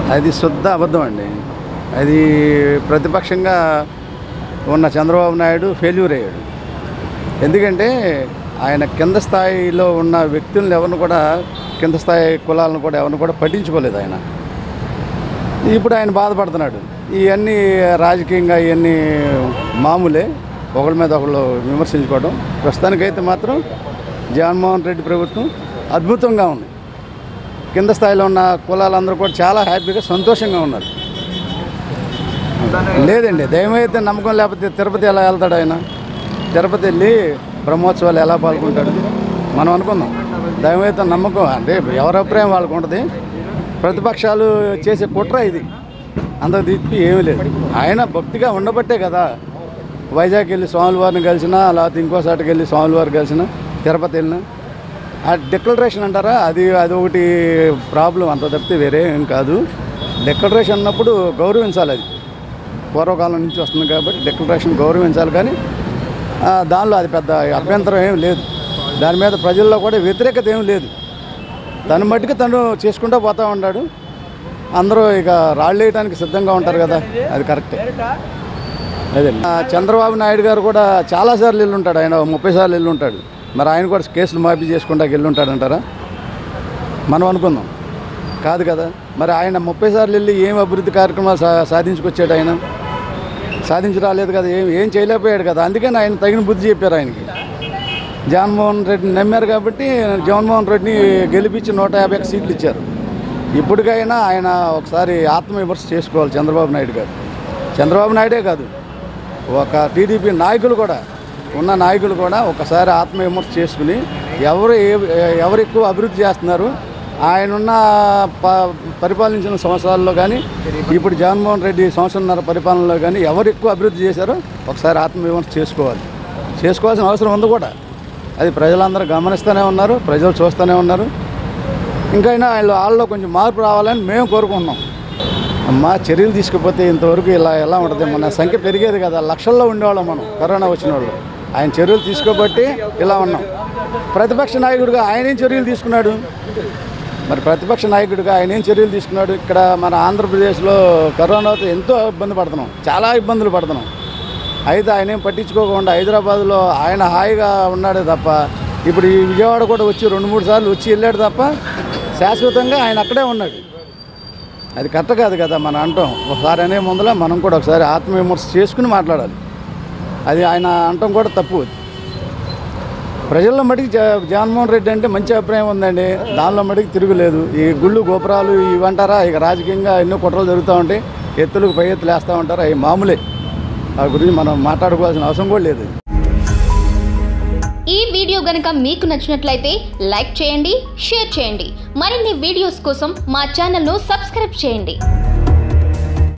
అది శుద్ధ అబద్ధం అండి అది ప్రతిపక్షంగా ఉన్న చంద్రబాబు నాయుడు ఫెయిల్యూర్ అయ్యాడు ఎందుకంటే ఆయన కింద స్థాయిలో ఉన్న వ్యక్తులను ఎవరిని కూడా కింద స్థాయి కులాలను కూడా ఎవరిని కూడా పట్టించుకోలేదు ఆయన ఇప్పుడు ఆయన బాధపడుతున్నాడు ఇవన్నీ రాజకీయంగా ఇవన్నీ మామూలే ఒకళ్ళ మీద ఒకళ్ళు విమర్శించుకోవడం ప్రస్తుతానికైతే మాత్రం జగన్మోహన్ రెడ్డి ప్రభుత్వం అద్భుతంగా ఉంది కింద స్థాయిలో ఉన్న కులాలందరూ కూడా చాలా హ్యాపీగా సంతోషంగా ఉన్నారు లేదండి దయమైతే నమ్మకం లేకపోతే తిరుపతి ఎలా వెళ్తాడు ఆయన తిరుపతి వెళ్ళి బ్రహ్మోత్సవాలు ఎలా పాల్గొంటాడు మనం అనుకుందాం దయమైతే నమ్మకం అంటే ఎవరి అభిప్రాయం వాళ్ళకు ఉంటుంది ప్రతిపక్షాలు చేసే కుట్ర ఇది అంత తిప్పి ఏమీ లేదు ఆయన భక్తిగా ఉండబట్టే కదా వైజాగ్ వెళ్ళి స్వామివారిని కలిసినా లేకపోతే ఇంకోసాటికి వెళ్ళి స్వామివారిని కలిసినా తిరుపతి వెళ్ళినా ఆ డిక్లరేషన్ అంటారా అది అది ఒకటి ప్రాబ్లం అంత తప్పితే వేరే ఏం కాదు డిక్లరేషన్ అన్నప్పుడు గౌరవించాలి అది పూర్వకాలం నుంచి వస్తుంది కాబట్టి డిక్లరేషన్ గౌరవించాలి కానీ ఆ, దానిలో అది పెద్ద అభ్యంతరం ఏం లేదు దాని మీద ప్రజల్లో కూడా వ్యతిరేకత ఏం లేదు తను మట్టుకు తను చేసుకుంటూ పోతూ ఉంటాడు అందరూ ఇక రాళ్ళు వేయడానికి సిద్ధంగా ఉంటారు కదా అది కరెక్టే అదే ఆ, చంద్రబాబు నాయుడు గారు కూడా చాలాసార్లు వెళ్ళి ఉంటాడు ఆయన ముప్పై సార్లు వెళ్ళి ఉంటాడు మరి ఆయన కూడా కేసులు మాఫీ చేసుకుంటా వెళ్ళి ఉంటాడంటారా మనం అనుకుందాం కాదు కదా మరి ఆయన ముప్పై సార్లు వెళ్ళి ఏం అభివృద్ధి కార్యక్రమాలు సా సాధించుకొచ్చాడు ఆయన సాధించి రాలేదు కదా ఏం ఏం చేయలేకపోయాడు కదా అందుకని ఆయన తగిన బుద్ధి చెప్పారు ఆయనకి జగన్మోహన్ రెడ్డిని నమ్మారు కాబట్టి జగన్మోహన్ రెడ్డిని గెలిపించి నూట యాభై ఒక్క సీట్లు ఇచ్చారు ఇప్పటికైనా ఆయన ఒకసారి ఆత్మవిమర్శ చేసుకోవాలి చంద్రబాబు నాయుడు గారు చంద్రబాబు నాయుడే కాదు ఒక టీడీపీ నాయకులు కూడా ఉన్న నాయకులు కూడా ఒకసారి ఆత్మవిమర్శ చేసుకుని ఎవరు ఏ- ఎవరు ఎక్కువ అభివృద్ధి చేస్తున్నారు ఆయనున్న ప పరిపాలించిన సంవత్సరాల్లో కానీ ఇప్పుడు జగన్మోహన్ రెడ్డి సంవత్సరంన్నర పరిపాలనలో కానీ ఎవరు ఎక్కువ అభివృద్ధి చేశారో ఒకసారి ఆత్మవిమర్శ చేసుకోవాలి చేసుకోవాల్సిన అవసరం ఉంది కూడా అది ప్రజలందరూ గమనిస్తూనే ఉన్నారు ప్రజలు చూస్తూనే ఉన్నారు ఇంకైనా వాళ్ళు వాళ్ళలో కొంచెం మార్పు రావాలని మేము కోరుకుంటున్నాం అమ్మా చర్యలు తీసుకుపోతే ఇంతవరకు ఇలా ఎలా ఉంటుంది మన సంఖ్య పెరిగేది కదా లక్షల్లో ఉండేవాళ్ళం మనం కరోనా వచ్చిన వాళ్ళు ఆయన చర్యలు తీసుకోబట్టి ఇలా ఉన్నాం ప్రతిపక్ష నాయకుడిగా ఆయన ఏం చర్యలు తీసుకున్నాడు మరి ప్రతిపక్ష నాయకుడిగా ఆయన ఏం చర్యలు తీసుకున్నాడు ఇక్కడ మన ఆంధ్రప్రదేశ్లో కరోనాతో ఎంతో ఇబ్బంది పడుతున్నాం చాలా ఇబ్బందులు పడుతున్నాం అయితే ఆయన ఏం పట్టించుకోకుండా హైదరాబాద్లో ఆయన హాయిగా ఉన్నాడే తప్ప ఇప్పుడు ఈ విజయవాడ కూడా వచ్చి రెండు మూడు సార్లు వచ్చి వెళ్ళాడు తప్ప శాశ్వతంగా ఆయన అక్కడే ఉన్నాడు అది కరెక్ట్ కాదు కదా మనం అంటాం ఒకసారి అనే ముందర మనం కూడా ఒకసారి ఆత్మవిమర్శ చేసుకుని మాట్లాడాలి అది ఆయన అంటాం కూడా తప్పు ప్రజల్లో మటుకు జ- జగన్మోహన్ రెడ్డి అంటే మంచి అభిప్రాయం ఉందండి దానిలో మటుకు తిరుగులేదు ఈ గుళ్ళు గోపురాలు ఇవంటారా ఇక రాజకీయంగా ఎన్నో కుట్రలు జరుగుతూ ఉంటాయి ఎత్తులకు పై ఎత్తులు వేస్తూ ఉంటారు అవి మామూలే ఆ గురించి మనం మాట్లాడుకోవాల్సిన అవసరం కూడా లేదు ఈ వీడియో గనుక మీకు నచ్చినట్లయితే లైక్ చేయండి షేర్ చేయండి మరిన్ని వీడియోస్ కోసం మా ఛానల్ను సబ్స్క్రైబ్ చేయండి